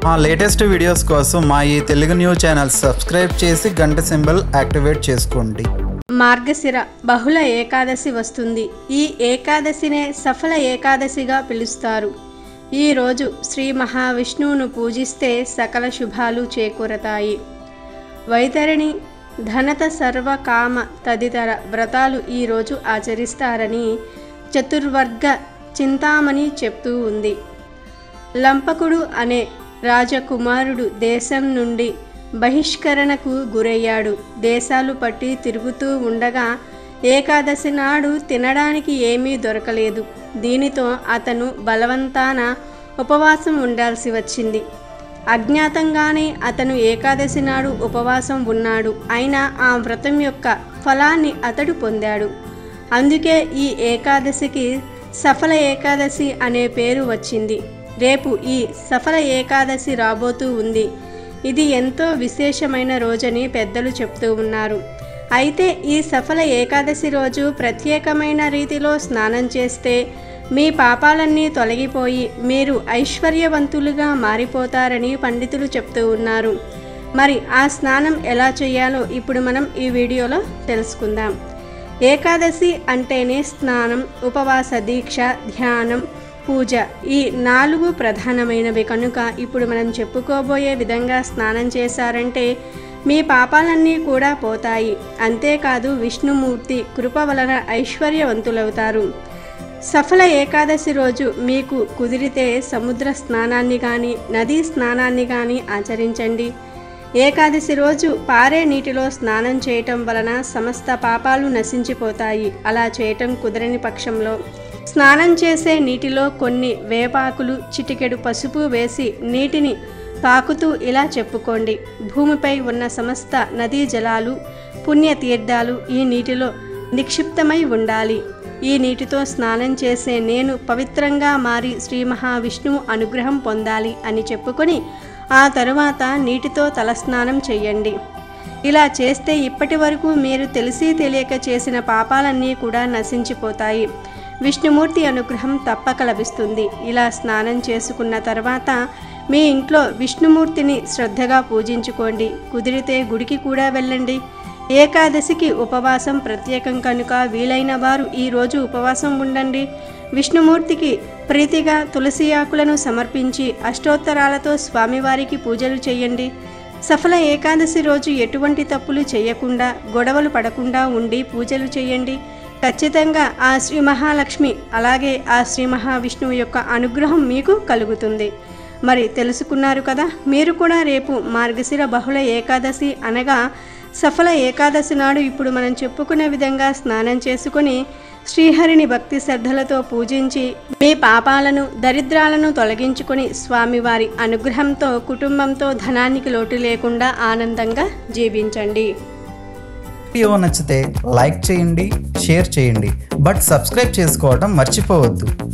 మా latest videos కోసం మా ఈ తెలుగు న్యూస్ ఛానల్ సబ్స్క్రైబ్ చేసి గంట సింబల్ యాక్టివేట్ చేసుకోండి మార్గశిర బహుళ ఏకాదశి వస్తుంది ఈ ఏకాదశినే సఫల ఏకాదశిగా పిలుస్తారు ఈ రోజు శ్రీ మహావిష్ణువును పూజిస్తే సకల శుభాలు చేకూరతాయి వైతరిణి ధనత సర్వకామ తదితర వ్రతాలు ఈరోజు ఆచరిస్తారని చతుర్వర్గ చింతామణి చెప్తూ ఉంది లంపకుడు అనే రాజకుమారుడు దేశం నుండి బహిష్కరణకు గురయ్యాడు దేశాలు పట్టి తిరుగుతూ ఉండగా ఏకాదశి నాడు తినడానికి ఏమీ దొరకలేదు దీనితో అతను బలవంతాన ఉపవాసం ఉండాల్సి వచ్చింది అజ్ఞాతంగానే అతను ఏకాదశి నాడు ఉపవాసం ఉన్నాడు అయినా ఆ వ్రతం యొక్క ఫలాన్ని అతడు పొందాడు అందుకే ఈ ఏకాదశికి సఫల ఏకాదశి అనే పేరు వచ్చింది రేపు ఈ సఫల ఏకాదశి రాబోతూ ఉంది ఇది ఎంతో విశేషమైన రోజని పెద్దలు చెప్తూ ఉన్నారు అయితే ఈ సఫల ఏకాదశి రోజు ప్రత్యేకమైన రీతిలో స్నానం చేస్తే మీ పాపాలన్నీ తొలగిపోయి మీరు ఐశ్వర్యవంతులుగా మారిపోతారని పండితులు చెప్తూ ఉన్నారు మరి ఆ స్నానం ఎలా చేయాలో ఇప్పుడు మనం ఈ వీడియోలో తెలుసుకుందాం ఏకాదశి అంటేనే స్నానం ఉపవాస దీక్ష ధ్యానం పూజ ఈ నాలుగు ప్రధానమైనవి కనుక ఇప్పుడు మనం చెప్పుకోబోయే విధంగా స్నానం చేశారంటే మీ పాపాలన్నీ కూడా పోతాయి అంతేకాదు విష్ణుమూర్తి కృప వలన ఐశ్వర్యవంతులవుతారు సఫల ఏకాదశి రోజు మీకు కుదిరితే సముద్ర స్నానాన్ని కానీ నదీ స్నానాన్ని కానీ ఆచరించండి ఏకాదశి రోజు పారే నీటిలో స్నానం చేయటం వలన సమస్త పాపాలు నశించిపోతాయి అలా చేయటం కుదరని పక్షంలో స్నానం చేసే నీటిలో కొన్ని వేపాకులు చిటికెడు పసుపు వేసి నీటిని తాకుతూ ఇలా చెప్పుకోండి భూమిపై ఉన్న సమస్త నదీ జలాలు పుణ్యతీర్థాలు ఈ నీటిలో నిక్షిప్తమై ఉండాలి ఈ నీటితో స్నానం చేసే నేను పవిత్రంగా మారి శ్రీ మహావిష్ణువు అనుగ్రహం పొందాలి అని చెప్పుకొని ఆ తరువాత నీటితో తలస్నానం చెయ్యండి ఇలా చేస్తే ఇప్పటి వరకు మీరు తెలిసి తెలియక చేసిన పాపాలన్నీ కూడా నశించిపోతాయి విష్ణుమూర్తి అనుగ్రహం తప్పక లభిస్తుంది ఇలా స్నానం చేసుకున్న తర్వాత మీ ఇంట్లో విష్ణుమూర్తిని శ్రద్ధగా పూజించుకోండి కుదిరితే గుడికి కూడా వెళ్ళండి ఏకాదశికి ఉపవాసం ప్రత్యేకం కనుక వీలైన వారు ఈరోజు ఉపవాసం ఉండండి విష్ణుమూర్తికి ప్రీతిగా తులసి ఆకులను సమర్పించి అష్టోత్తరాలతో స్వామివారికి పూజలు చేయండి సఫల ఏకాదశి రోజు ఎటువంటి తప్పులు చేయకుండా గొడవలు పడకుండా ఉండి పూజలు చేయండి ఖచ్చితంగా ఆ శ్రీ మహాలక్ష్మి అలాగే ఆ శ్రీ మహావిష్ణువు యొక్క అనుగ్రహం మీకు కలుగుతుంది మరి తెలుసుకున్నారు కదా మీరు కూడా రేపు మార్గశిర బహుళ ఏకాదశి అనగా సఫల ఏకాదశి నాడు ఇప్పుడు మనం చెప్పుకునే విధంగా స్నానం చేసుకొని శ్రీహరిని భక్తి శ్రద్ధలతో పూజించి మీ పాపాలను దరిద్రాలను తొలగించుకొని స్వామివారి అనుగ్రహంతో కుటుంబంతో ధనానికి లోటు లేకుండా ఆనందంగా జీవించండి వీడియో నచ్చితే లైక్ చేయండి షేర్ చేయండి బట్ సబ్స్క్రైబ్ చేసుకోవడం మర్చిపోవద్దు